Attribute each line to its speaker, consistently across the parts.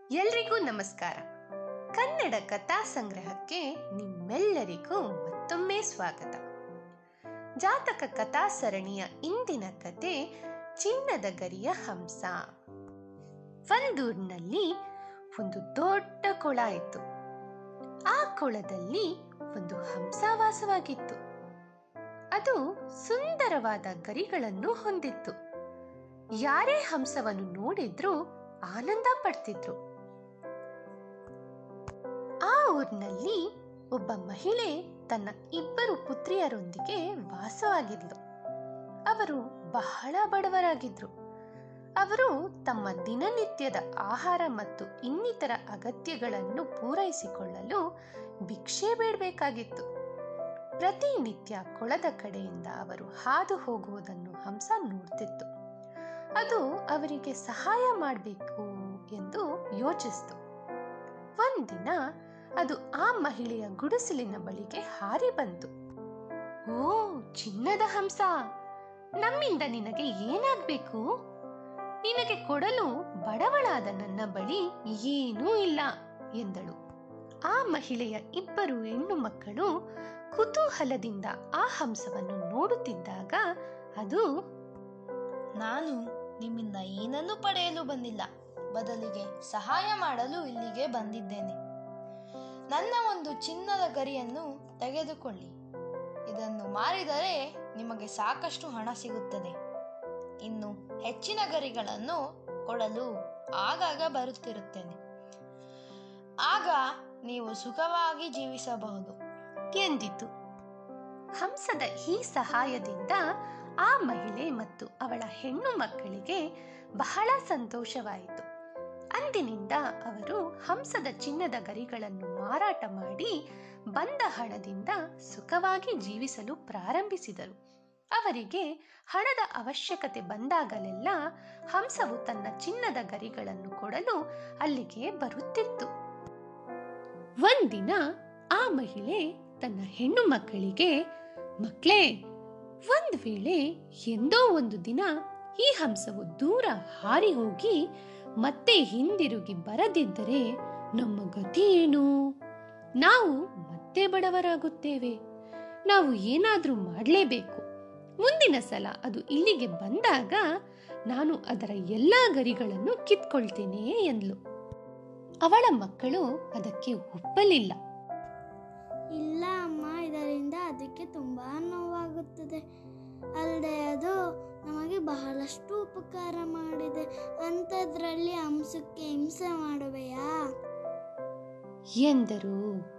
Speaker 1: ಎಲ್ರಿಗೂ ನಮಸ್ಕಾರ ಕನ್ನಡ ಕಥಾ ಸಂಗ್ರಹಕ್ಕೆ ನಿಮ್ಮೆಲ್ಲರಿಗೂ ಮತ್ತೊಮ್ಮೆ ಸ್ವಾಗತ ಜಾತಕ ಕಥಾ ಸರಣಿಯ ಇಂದಿನ ಕತೆ ಚಿನ್ನದ ಗರಿಯ ಹಂಸ ಒಂದೂರಿನಲ್ಲಿ ಒಂದು ದೊಡ್ಡ ಕೊಳ ಇತ್ತು ಆ ಕೊಳದಲ್ಲಿ ಒಂದು ಹಂಸ ವಾಸವಾಗಿತ್ತು ಅದು ಸುಂದರವಾದ ಗರಿಗಳನ್ನು ಹೊಂದಿತ್ತು ಯಾರೇ ಹಂಸವನ್ನು ನೋಡಿದ್ರೂ ಆನಂದ ಪಡ್ತಿದ್ರು ಆ ಊರಿನಲ್ಲಿ ಒಬ್ಬ ಮಹಿಳೆ ತನ್ನ ಇಬ್ಬರು ಪುತ್ರಿಯರೊಂದಿಗೆ ವಾಸವಾಗಿದ್ಲು ಅವರು ಬಹಳ ಬಡವರಾಗಿದ್ರು ಅವರು ತಮ್ಮ ದಿನನಿತ್ಯದ ಆಹಾರ ಮತ್ತು ಇನ್ನಿತರ ಅಗತ್ಯಗಳನ್ನು ಪೂರೈಸಿಕೊಳ್ಳಲು ಭಿಕ್ಷೆ ಬೇಡಬೇಕಾಗಿತ್ತು ಪ್ರತಿನಿತ್ಯ ಕೊಳದ ಕಡೆಯಿಂದ ಅವರು ಹಾದು ಹೋಗುವುದನ್ನು ಹಂಸ ನೋಡ್ತಿತ್ತು ಅದು ಅವರಿಗೆ ಸಹಾಯ ಮಾಡಬೇಕು ಎಂದು ಯೋಚಿಸಿತು ಒಂದಿನ ಅದು ಆ ಮಹಿಳೆಯ ಗುಡಿಸಲಿನ ಬಳಿಗೆ ಹಾರಿ ಬಂತು ಓ ಚಿನ್ನದ ಹಂಸ ನಮ್ಮಿಂದ ನಿನಗೆ ಏನಾಗ್ಬೇಕು ನಿನಗೆ ಕೊಡಲು ಬಡವಳಾದ ನನ್ನ ಬಳಿ ಏನೂ ಇಲ್ಲ ಎಂದಳು ಆ ಮಹಿಳೆಯ ಇಬ್ಬರು ಹೆಣ್ಣು ಮಕ್ಕಳು ಕುತೂಹಲದಿಂದ ಆ ಹಂಸವನ್ನು ನೋಡುತ್ತಿದ್ದಾಗ ಅದು
Speaker 2: ನಾನು ನಿಮ್ಮಿಂದ ಏನನ್ನೂ ಪಡೆಯಲು ಬಂದಿಲ್ಲ ಬದಲಿಗೆ ಸಹಾಯ ಮಾಡಲು ಇಲ್ಲಿಗೆ ಬಂದಿದ್ದೇನೆ ನನ್ನ ಒಂದು ಚಿನ್ನದ ಗರಿಯನ್ನು ತೆಗೆದುಕೊಳ್ಳಿ ಇದನ್ನು ಮಾರಿದರೆ ನಿಮಗೆ ಸಾಕಷ್ಟು ಹಣ ಸಿಗುತ್ತದೆ ಇನ್ನು ಹೆಚ್ಚಿನ ಗರಿಗಳನ್ನು ಕೊಡಲು ಆಗಾಗ ಬರುತ್ತಿರುತ್ತೇನೆ ಆಗ ನೀವು ಸುಖವಾಗಿ ಜೀವಿಸಬಹುದು
Speaker 1: ಎಂದಿತು ಹಂಸದ ಈ ಸಹಾಯದಿಂದ ಆ ಮಹಿಳೆ ಮತ್ತು ಅವಳ ಹೆಣ್ಣು ಮಕ್ಕಳಿಗೆ ಬಹಳ ಸಂತೋಷವಾಯಿತು ಅಂದಿನಿಂದ ಅವರು ಹಂಸದ ಚಿನ್ನದ ಗರಿಗಳನ್ನು ಮಾರಾಟ ಮಾಡಿ ಬಂದ ಹಣದಿಂದ ಸುಖವಾಗಿ ಜೀವಿಸಲು ಪ್ರಾರಂಭಿಸಿದರು ಅವರಿಗೆ ಹಣದ ಅವಶ್ಯಕತೆ ಬಂದಾಗಲೆಲ್ಲ ಹಂಸವು ತನ್ನ ಚಿನ್ನದ ಗರಿಗಳನ್ನು ಕೊಡಲು ಅಲ್ಲಿಗೆ ಬರುತ್ತಿತ್ತು ಒಂದಿನ ಆ ಮಹಿಳೆ ತನ್ನ ಹೆಣ್ಣು ಮಕ್ಕಳಿಗೆ ಮಕ್ಕಳೇ ಒಂದ್ ವೇಳೆ ಎಂದೋ ಒಂದು ದಿನ ಈ ಹಂಸವು ದೂರ ಹಾರಿ ಹೋಗಿ ಮತ್ತೆ ಹಿಂದಿರುಗಿ ಬರದಿದ್ದರೆ ನಮ್ಮ ಗತಿ ಏನು ನಾವು ಮತ್ತೆ ಬಡವರಾಗುತ್ತೇವೆ ನಾವು ಏನಾದ್ರೂ ಮಾಡಲೇಬೇಕು ಮುಂದಿನ ಸಲ ಅದು ಇಲ್ಲಿಗೆ ಬಂದಾಗ ನಾನು ಅದರ ಎಲ್ಲಾ ಗರಿಗಳನ್ನು ಕಿತ್ಕೊಳ್ತೇನೆ ಎಂದ್ಲು ಅವಳ ಮಕ್ಕಳು ಅದಕ್ಕೆ ಒಪ್ಪಲಿಲ್ಲ
Speaker 3: ಇಲ್ಲ ಅಮ್ಮ ಇದರಿಂದ ಅದಕ್ಕೆ ತುಂಬ ನೋವಾಗುತ್ತದೆ ಅಲ್ಲದೆ ಅದು ನಮಗೆ ಬಹಳಷ್ಟು ಉಪಕಾರ ಮಾಡಿದೆ ಅಂಥದ್ರಲ್ಲಿ ಹಂಸಕ್ಕೆ ಹಿಂಸೆ ಮಾಡುವೆಯಾ
Speaker 1: ಎಂದರು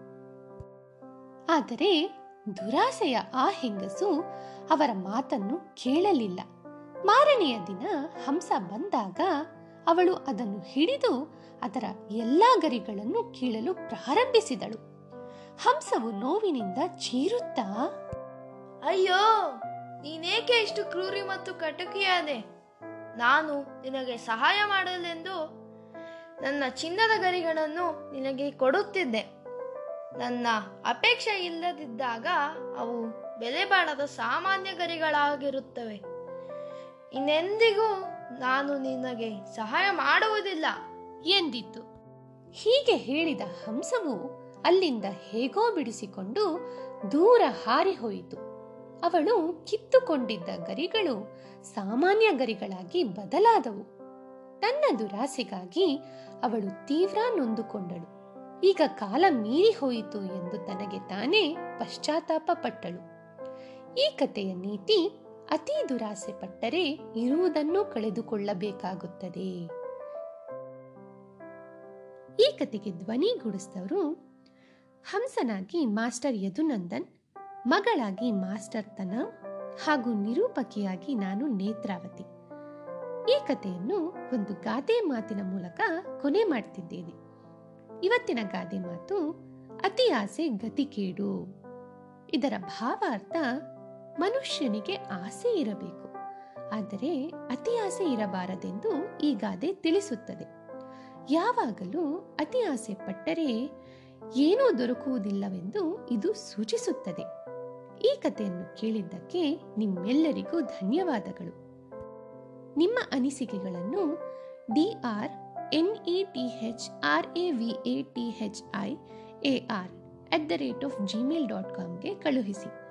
Speaker 1: ಆದರೆ ದುರಾಸೆಯ ಆ ಹೆಂಗಸು ಅವರ ಮಾತನ್ನು ಕೇಳಲಿಲ್ಲ ಮಾರನೆಯ ದಿನ ಹಂಸ ಬಂದಾಗ ಅವಳು ಅದನ್ನು ಹಿಡಿದು ಅದರ ಎಲ್ಲಾ ಗರಿಗಳನ್ನು ಕೀಳಲು ಪ್ರಾರಂಭಿಸಿದಳು ಹಂಸವು ನೋವಿನಿಂದ ಚೀರುತ್ತಾ
Speaker 2: ಅಯ್ಯೋ ನೀನೇಕೆ ಇಷ್ಟು ಕ್ರೂರಿ ಮತ್ತು ಕಟುಕಿಯಾದೆ ನಾನು ನಿನಗೆ ಸಹಾಯ ಮಾಡಲೆಂದು ನನ್ನ ಚಿನ್ನದ ಗರಿಗಳನ್ನು ನಿನಗೆ ಕೊಡುತ್ತಿದ್ದೆ ನನ್ನ ಅಪೇಕ್ಷೆ ಇಲ್ಲದಿದ್ದಾಗ ಅವು ಬೆಲೆ ಬಾಳದ ಸಾಮಾನ್ಯ ಗರಿಗಳಾಗಿರುತ್ತವೆ ಇನ್ನೆಂದಿಗೂ ನಾನು ನಿನಗೆ ಸಹಾಯ ಮಾಡುವುದಿಲ್ಲ
Speaker 1: ಎಂದಿತು ಹೀಗೆ ಹೇಳಿದ ಹಂಸವು ಅಲ್ಲಿಂದ ಹೇಗೋ ಬಿಡಿಸಿಕೊಂಡು ದೂರ ಹಾರಿ ಹೋಯಿತು ಅವಳು ಕಿತ್ತುಕೊಂಡಿದ್ದ ಗರಿಗಳು ಸಾಮಾನ್ಯ ಗರಿಗಳಾಗಿ ಬದಲಾದವು ತನ್ನ ದುರಾಸೆಗಾಗಿ ಅವಳು ತೀವ್ರ ನೊಂದುಕೊಂಡಳು ಈಗ ಕಾಲ ಮೀರಿ ಹೋಯಿತು ಎಂದು ತನಗೆ ತಾನೇ ಪಶ್ಚಾತ್ತಾಪ ಪಟ್ಟಳು ಈ ಕಥೆಯ ನೀತಿ ಅತಿ ದುರಾಸೆ ಪಟ್ಟರೆ ಇರುವುದನ್ನು ಕಳೆದುಕೊಳ್ಳಬೇಕಾಗುತ್ತದೆ ಈ ಕತೆಗೆ ಧ್ವನಿಗೂಡಿಸಿದವರು ಹಂಸನಾಗಿ ಮಾಸ್ಟರ್ ಯದುನಂದನ್ ಮಗಳಾಗಿ ಮಾಸ್ಟರ್ ತನ ಹಾಗೂ ನಿರೂಪಕಿಯಾಗಿ ನಾನು ನೇತ್ರಾವತಿ ಈ ಕಥೆಯನ್ನು ಒಂದು ಗಾದೆ ಮಾತಿನ ಮೂಲಕ ಕೊನೆ ಮಾಡ್ತಿದ್ದೇನೆ ಇವತ್ತಿನ ಗಾದೆ ಮಾತು ಅತಿ ಆಸೆ ಗತಿಕೇಡು ಇದರ ಭಾವಾರ್ಥ ಮನುಷ್ಯನಿಗೆ ಆಸೆ ಇರಬೇಕು ಆದರೆ ಅತಿ ಆಸೆ ಇರಬಾರದೆಂದು ಈ ಗಾದೆ ತಿಳಿಸುತ್ತದೆ ಯಾವಾಗಲೂ ಅತಿ ಆಸೆ ಪಟ್ಟರೆ ಏನೂ ದೊರಕುವುದಿಲ್ಲವೆಂದು ಇದು ಸೂಚಿಸುತ್ತದೆ ಈ ಕಥೆಯನ್ನು ಕೇಳಿದ್ದಕ್ಕೆ ನಿಮ್ಮೆಲ್ಲರಿಗೂ ಧನ್ಯವಾದಗಳು ನಿಮ್ಮ ಅನಿಸಿಕೆಗಳನ್ನು D R N E T H R A V A T H I A R at the rate of Gmail dot ಕಾಮ್ಗೆ ಕಳುಹಿಸಿ